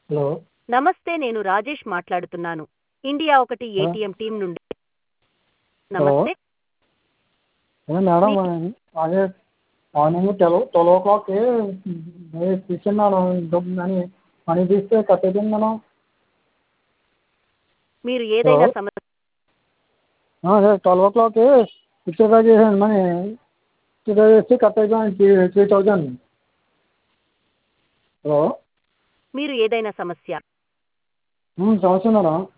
hello నమస్తే నేను రాజేష్ మాట్లాడుతున్నాను ఇండియా ఒకటి ఏటీఎం టీం నుండి నమస్తే అదే మేడం అదే మార్నింగ్ ట్వెల్వ్ ట్వెల్వ్ ఓ క్లాక్కి తీసాను మేడం డబ్బులని మనీ తీస్తే కట్ అయిపోయింది మేడం మీరు ఏదైనా హలో సమస్య అదే ట్వెల్వ్ ఓ క్లాక్కి విత్డ్రా చేశాను మనీ విత్డ్రా చేస్తే కట్ అయిపోయింది త్రీ త్రీ థౌజండ్ హలో మీరు ఏదైనా సమస్య సమస్య మేడం